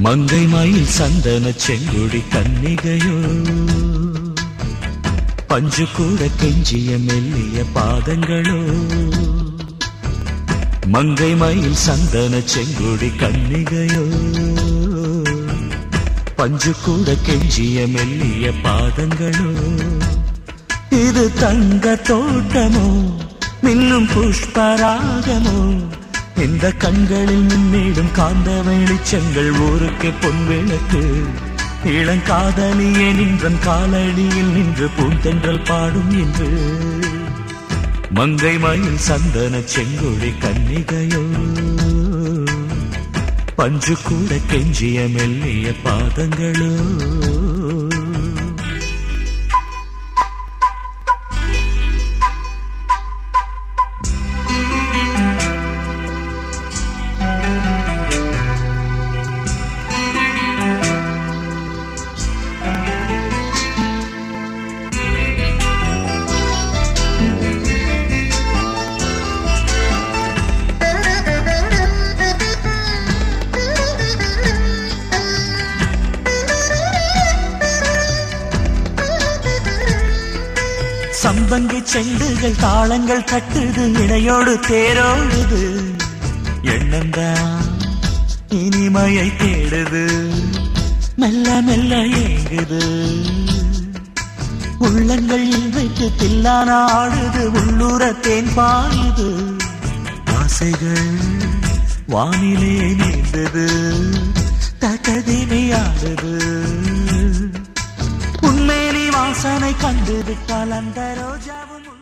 மங்கை மயில் சந்தன செங்குடி கன்னிகையோ பஞ்சு கூட கெஞ்சிய மெல்லிய பாதங்களோ மங்கை மயில் சந்தன செங்குடி கன்னிகையோ பஞ்சு கூட கெஞ்சிய மெல்லிய பாதங்களோ இது தங்க தோட்டமோ மின்னும் புஷ்பராகமோ இந்த கண்களில் மின்னிடும் காந்த வெளிச்சங்கள் ஊருக்கு பொன் விளக்கு இளங்காதலியே நின்றன் காலடியில் நின்று பூந்தென்றல் பாடும் என்று மங்கை மயில் சந்தன செங்கொடி கன்னிகையோ பஞ்சு கூட கெஞ்சிய மெல்லிய பாதங்களோ சம்பங்கி செண்டுகள் தாளங்கள் கட்டுது இடையோடு தேரோடுது எண்ணந்தான் இனிமையை தேடுது மெல்ல மெல்ல ஏங்குது உள்ளங்கள் இன்றைக்கு தில்லான ஆடுது உள்ளூர தேன் பாயுது ஆசைகள் வானிலே நீந்தது தக்கதிமையாடுது உண்மையிலே வாசனை கண்டு விட்டால் அந்த ரோஜாவும்